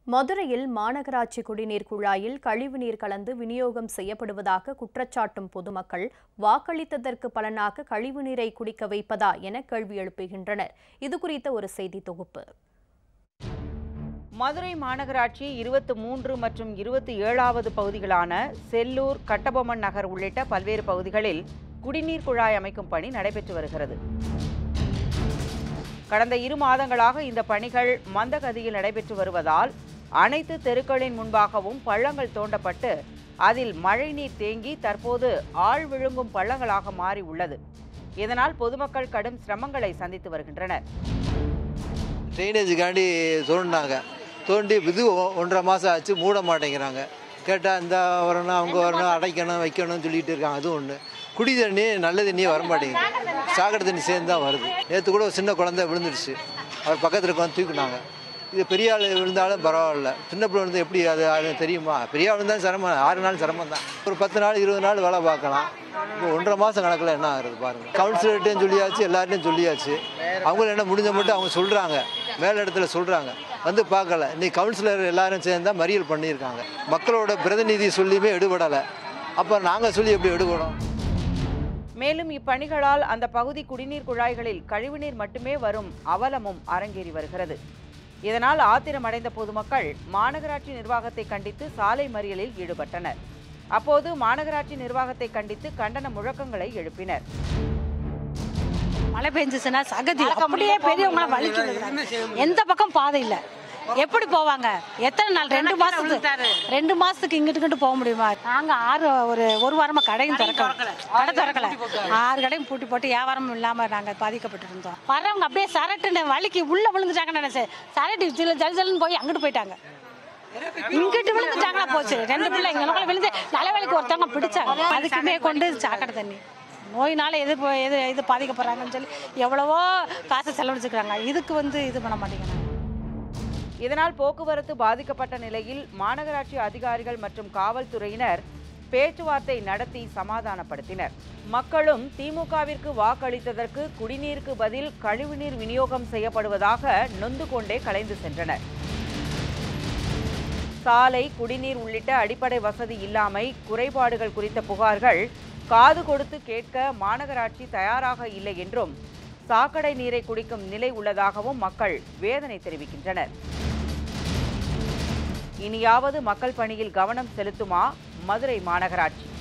மதுரையில் மாநகராட்சி குடிநீர் குழாயில் கழிவுநீர் கலந்து விநியோகம் செய்யப்படுவதாக குற்றச்சாட்டும் பொதுமக்கள் வாக்களித்ததற்கு பலனாக கழிவுநீரை குடிக்க வைப்பதா என கேள்வி எழுப்புகின்றனர் இதுகுறித்த ஒரு செய்தி தொகுப்பு மதுரை மாநகராட்சி இருபத்தி மூன்று மற்றும் இருபத்தி ஏழாவது பகுதிகளான செல்லூர் கட்டபொம்மன் நகர் உள்ளிட்ட பல்வேறு பகுதிகளில் குடிநீர் குழாய் அமைக்கும் பணி நடைபெற்று வருகிறது கடந்த இரு மாதங்களாக இந்த பணிகள் மந்தகதியில் நடைபெற்று வருவதால் அனைத்து தெருக்களின் முன்பாகவும் பள்ளங்கள் தோண்டப்பட்டு அதில் மழைநீர் தேங்கி தற்போது ஆள் விழுங்கும் பள்ளங்களாக மாறி உள்ளது இதனால் பொதுமக்கள் கடும் சிரமங்களை சந்தித்து வருகின்றனர் ட்ரைனேஜுக்காண்டி தோண்டினாங்க தோண்டி இது ஒ- ஒன்றரை மாதம் ஆச்சு மூட மாட்டேங்கிறாங்க கேட்டால் இந்த வரணும் அவங்க வரணும் அடைக்கணும் வைக்கணும்னு சொல்லிட்டு இருக்காங்க அது ஒன்று குடி தண்ணி நல்ல தண்ணியே வர மாட்டேங்குது சாக்கடை தண்ணி சேர்ந்து தான் வருது நேற்று கூட ஒரு சின்ன குழந்தை விழுந்துருச்சு அவர் பக்கத்தில் இருக்க தூக்கினாங்க இது பெரிய ஆள் விழுந்தாலும் பரவாயில்ல சின்ன பிள்ளை விழுந்து எப்படி அது அது தெரியுமா பெரிய ஆள் விழுந்தாலும் சிரமம் ஆறு நாள் சிரமம் தான் ஒரு பத்து நாள் இருபது நாள் வேலை பார்க்கலாம் இப்போ ஒன்றரை மாதம் கணக்கில் என்ன ஆகுது பாருங்கள் கவுன்சிலர்கிட்டையும் சொல்லியாச்சு எல்லார்ட்டையும் சொல்லியாச்சு அவங்களும் என்ன முடிஞ்ச மட்டும் அவங்க சொல்கிறாங்க மேல் இடத்துல சொல்கிறாங்க வந்து பார்க்கல இன்னைக்கு கவுன்சிலர் எல்லாரும் சேர்ந்து தான் மறியல் பண்ணியிருக்காங்க மக்களோட பிரதிநிதி சொல்லியுமே எடுபடலை அப்போ நாங்கள் சொல்லி எப்படி எடுபடும் மேலும் இப்பணிகளால் அந்த பகுதி குடிநீர் குழாய்களில் கழிவுநீர் மட்டுமே வரும் அவலமும் அரங்கேறி வருகிறது இதனால் ஆத்திரமடைந்த பொதுமக்கள் மாநகராட்சி நிர்வாகத்தை கண்டித்து சாலை மறியலில் ஈடுபட்டனர் அப்போது மாநகராட்சி நிர்வாகத்தை கண்டித்து கண்டன முழக்கங்களை எழுப்பினர் மழை பெஞ்சிச்சுன்னா சகதி அப்படியே பெரியவங்கள வலிக்குது எந்த பக்கம் பாதை இல்ல எப்படி போவாங்க எத்தனை நாள் ரெண்டு மாசத்துக்கு ரெண்டு மாசத்துக்கு இங்கிட்டு இங்கிட்டு போக முடியுமா நாங்க ஆறு ஒரு ஒரு வாரமா கடையும் திறக்கல கடை திறக்கல ஆறு கடையும் பூட்டி போட்டு வியாபாரமும் இல்லாம நாங்க பாதிக்கப்பட்டு இருந்தோம் வரவங்க அப்படியே சரட்டுன்னு வலிக்கு உள்ள விழுந்துட்டாங்கன்னு நினைச்சேன் சரட்டு ஜில் ஜல் ஜல்னு போய் அங்கிட்டு போயிட்டாங்க இங்கிட்டு விழுந்துட்டாங்களா போச்சு ரெண்டு பிள்ளை இங்க விழுந்து தலைவலிக்கு ஒருத்தவங்க பிடிச்சாங்க அதுக்குமே கொண்டு சாக்கடை தண்ணி நோயினால எது போ- எது இது பாதிக்கப்படுறாங்கன்னு சொல்லி எவ்வளவோ காசை செலவழிச்சுக்கிறாங்க இதுக்கு வந்து இது பண்ண மாட்டேங்கிறாங்க இதனால் போக்குவரத்து பாதிக்கப்பட்ட நிலையில் மாநகராட்சி அதிகாரிகள் மற்றும் காவல்துறையினர் பேச்சுவார்த்தை நடத்தி சமாதானப்படுத்தினர் மக்களும் திமுகவிற்கு வாக்களித்ததற்கு குடிநீருக்கு பதில் கழிவுநீர் விநியோகம் செய்யப்படுவதாக நொந்து கொண்டே கலைந்து சென்றனர் சாலை குடிநீர் உள்ளிட்ட அடிப்படை வசதி இல்லாமை குறைபாடுகள் குறித்த புகார்கள் காது கொடுத்து கேட்க மாநகராட்சி தயாராக இல்லை என்றும் சாக்கடை நீரை குடிக்கும் நிலை உள்ளதாகவும் மக்கள் வேதனை தெரிவிக்கின்றனர் இனியாவது மக்கள் பணியில் கவனம் செலுத்துமா மதுரை மாநகராட்சி